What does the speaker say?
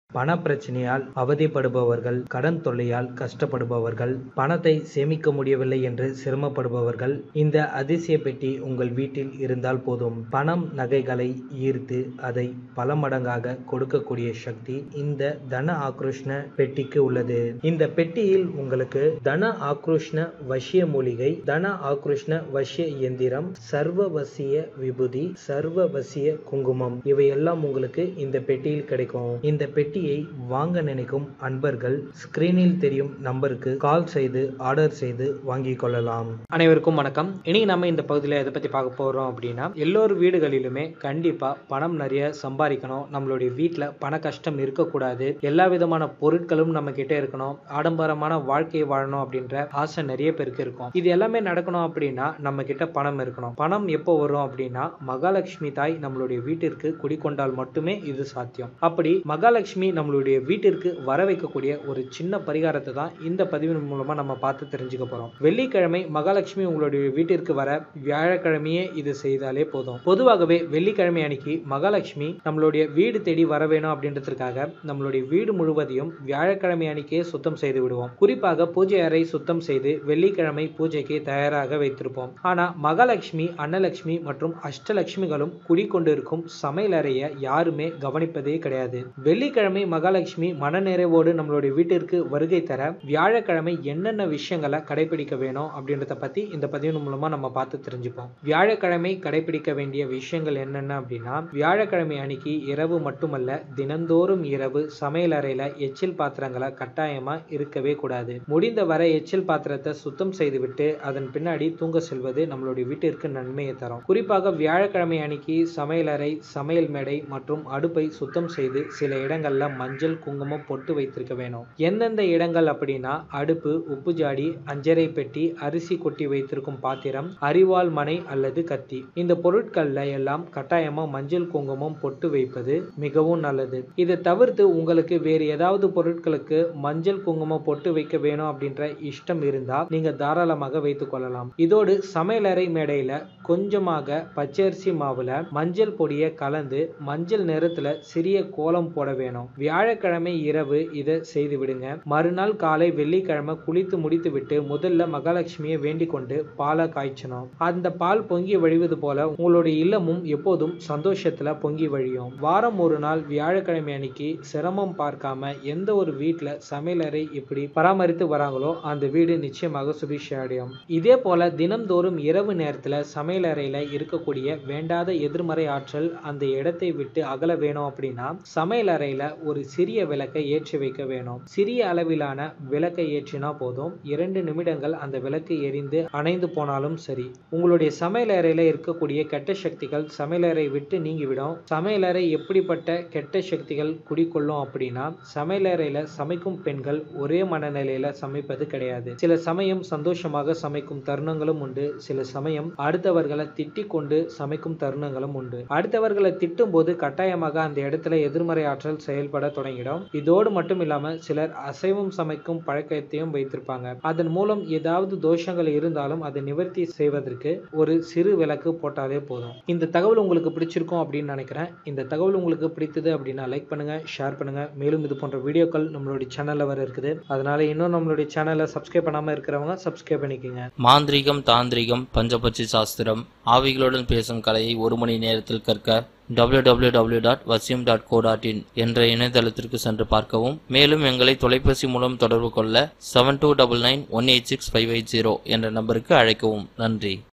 பண பிரச்சனையால் அவதிப்படுபவர்கள் கடன் தொல்லையால் கஷ்டப்படுபவர்கள் பணத்தை சேமிக்க முடியவில்லை என்று சிரமப்படுபவர்கள் இந்த அதிசய பெட்டி உங்கள் வீட்டில் இருந்தால் போதும் பணம் நகைகளை ஈர்த்து அதை பல மடங்காக கொடுக்கக்கூடிய சக்தி இந்த தன ஆக்ரோஷ்ண பெட்டிக்கு உள்ளது இந்த பெட்டியில் உங்களுக்கு தன ஆக்ரோஷ்ண வசிய மூலிகை தன ஆக்ரோஷ்ண வசிய இயந்திரம் சர்வவசிய விபூதி சர்வவசிய குங்குமம் இவையெல்லாம் உங்களுக்கு இந்த பெட்டியில் கிடைக்கும் இந்த பெட்டியை வாங்க நினைக்கும் அன்பர்கள் ஸ்கிரீனில் தெரியும் நம்பருக்கு கால் செய்து ஆர்டர் செய்து வாங்கிக் கொள்ளலாம் அனைவருக்கும் வணக்கம் இனி நம்ம இந்த பகுதியில் எதை பற்றி பார்க்க போகிறோம் அப்படின்னா எல்லோரு வீடுகளிலுமே கண்டிப்பாக பணம் நிறைய சம்பாதிக்கணும் நம்மளுடைய வீட்டில் பண கஷ்டம் இருக்கக்கூடாது எல்லா விதமான பொருட்களும் நம்ம கிட்ட இருக்கணும் ஆடம்பரமான வாழ்க்கையை வாழணும் அப்படின்ற ஆசை நிறைய பேருக்கு இருக்கும் இது எல்லாமே நடக்கணும் அப்படின்னா நம்ம கிட்ட பணம் இருக்கணும் பணம் எப்போ வரும் அப்படின்னா மகாலட்சுமி தாய் நம்மளுடைய வீட்டிற்கு குடிக்கொண்டால் மட்டுமே இது சாத்தியம் அப்படி மகாலட்சுமி நம்மளுடைய வீட்டிற்கு வர வைக்கக்கூடிய ஒரு சின்ன பரிகாரத்தை தான் இந்த பதிவின் மூலமா நம்ம பார்த்து தெரிஞ்சுக்க போறோம் வெள்ளிக்கிழமை மகாலட்சுமி உங்களுடைய வீட்டிற்கு வர வியாழக்கிழமையே இது செய்தாலே போதும் பொதுவாகவே வெள்ளிக்கிழமை அன்னைக்கு மகாலட்சுமி நம்மளுடைய வீடு தேடி வர வேணும் அப்படின்றதுக்காக நம்மளுடைய வீடு முழுவதையும் வியாழக்கிழமை அன்னைக்கே சுத்தம் செய்து விடுவோம் குறிப்பாக பூஜை அறை சுத்தம் செய்து வெள்ளிக்கிழமை பூஜைக்கு தயாராக வைத்திருப்போம் ஆனா மகாலட்சுமி அன்னலட்சுமி மற்றும் அஷ்டலட்சுமிகளும் குடிக்கொண்டிருக்கும் சமையல் அறையை யாருமே கவனிப்பதே கிடையாது வெள்ளிக்கிழமை மகாலட்சுமி மனநிறைவோடு நம்மளுடைய வீட்டிற்கு வருகை தர வியாழக்கிழமை என்னென்ன விஷயங்களை கடைபிடிக்க வேணும் அப்படின்றத பத்தி இந்த பதிவின் மூலமா நம்ம பார்த்து தெரிஞ்சுப்போம் வியாழக்கிழமை கடைபிடிக்க வேண்டிய விஷயங்கள் என்னென்ன அப்படின்னா வியாழக்கிழமை அன்னைக்கு இரவு மட்டுமல்ல தினந்தோறும் இரவு சமையல் அறையில எச்சில் பாத்திரங்களை கட்டாயமா இருக்கவே கூடாது முடிந்த வரை எச்சில் பாத்திரத்தை சுத்தம் செய்துவிட்டு அதன் பின்னாடி தூங்க செல்வது நம்மளுடைய வீட்டிற்கு நன்மையை தரும் குறிப்பாக வியாழக்கிழமை அன்னைக்கு சமையலறை சமையல் மேடை மற்றும் அடுப்பை சுத்தம் செய்து சில இடங்கள்ல மஞ்சள் குங்குமம் பொட்டு வைத்திருக்க வேணும் எந்தெந்த இடங்கள் அப்படின்னா அடுப்பு உப்பு ஜாடி அஞ்சரை பெட்டி அரிசி கொட்டி வைத்திருக்கும் பாத்திரம் அரிவாள் மனை அல்லது கத்தி இந்த பொருட்கள்ல எல்லாம் கட்டாயமா மஞ்சள் குங்குமம் பொட்டு வைப்பது மிகவும் நல்லது இதை தவிர்த்து உங்களுக்கு வேறு ஏதாவது பொருட்களுக்கு மஞ்சள் குங்குமம் பொட்டு வைக்க வேணும் அப்படின்ற இஷ்டம் இருந்தா நீங்க தாராளமாக வைத்துக் கொள்ளலாம் இதோடு சமையலறை மேடையில கொஞ்சமாக பச்சரிசி மாவுல மஞ்சள் பொடியை கலந்து மஞ்சள் நிறத்துல சிறிய கோலம் போட வேணும் வியாழக்கிழமை இரவு இதை செய்து விடுங்க மறுநாள் காலை வெள்ளிக்கிழமை குளித்து முடித்து விட்டு முதல்ல மகாலட்சுமியை வேண்டிக் கொண்டு பாலை காய்ச்சணும் அந்த பால் பொங்கி வழிவது போல உங்களுடைய இல்லமும் எப்போதும் சந்தோஷத்துல பொங்கி வழியும் வாரம் ஒரு நாள் வியாழக்கிழமை அன்னைக்கு சிரமம் பார்க்காம எந்த ஒரு வீட்டுல சமையலறை இப்படி பராமரித்து வராங்களோ அந்த வீடு நிச்சயமாக சுபிஷ அடையும் இதே போல தினம்தோறும் இரவு நேரத்துல சமையலறையில இருக்கக்கூடிய வேண்டாத எதிர்மறை ஆற்றல் அந்த இடத்தை விட்டு அகல வேணும் அப்படின்னா சமையலறையில ஒரு சிறிய விளக்கை ஏற்றி வைக்க வேணும் சிறிய அளவிலான விளக்கை ஏற்றினா போதும் இரண்டு நிமிடங்கள் அந்த விளக்கு எரிந்து அணைந்து போனாலும் சரி உங்களுடைய சமையலறையில இருக்கக்கூடிய கெட்ட சக்திகள் சமையலறை விட்டு நீங்கிவிடும் சமையலறை எப்படிப்பட்ட கெட்ட சக்திகள் குடிக்கொள்ளும் அப்படின்னா சமையலறையில சமைக்கும் பெண்கள் ஒரே மனநிலையில சமைப்பது கிடையாது சில சமயம் சந்தோஷமாக சமைக்கும் தருணங்களும் உண்டு சில சமயம் அடுத்தவர்களை திட்டிக் கொண்டு சமைக்கும் தருணங்களும் உண்டு அடுத்தவர்களை திட்டும் போது கட்டாயமாக அந்த இடத்துல எதிர்மறை ஆற்றல் செயல்பட தொடங்கிடும் இதோடு மட்டும் இல்லாம சிலர் அசைவம் சமைக்கும் பழக்கத்தையும் வைத்திருப்பாங்க அதன் மூலம் ஏதாவது தோஷங்கள் இருந்தாலும் அதை நிவர்த்தி செய்வதற்கு ஒரு சிறு விளக்கு போட்டாலே போதும் இந்த தகவல் உங்களுக்கு பிடிச்சிருக்கும் அப்படின்னு நினைக்கிறேன் இந்த தகவல் உங்களுக்கு பிடித்தது அப்படின்னா லைக் பண்ணுங்க ஷேர் பண்ணுங்க மேலும் இது போன்ற வீடியோக்கள் நம்மளுடைய சேனல்ல வர இருக்குது அதனால இன்னும் நம்மளுடைய சேனலை சப்ஸ்கிரைப் பண்ணாம இருக்கிறவங்க சப்ஸ்கிரைப் பண்ணிக்கோங்க மாந்திரீகம் தாந்திரிகம் பஞ்சபட்சி சாஸ்திரம் ஆவிகளுடன் பேசும் கலையை ஒரு மணி நேரத்தில் கற்க www.vasyum.co.in டாட் டாட் இன் என்ற இணையதளத்திற்கு சென்று பார்க்கவும் மேலும் எங்களை தொலைபேசி மூலம் தொடர்பு கொள்ள seven two double nine one eight six five eight zero என்ற நம்பருக்கு அழைக்கவும் நன்றி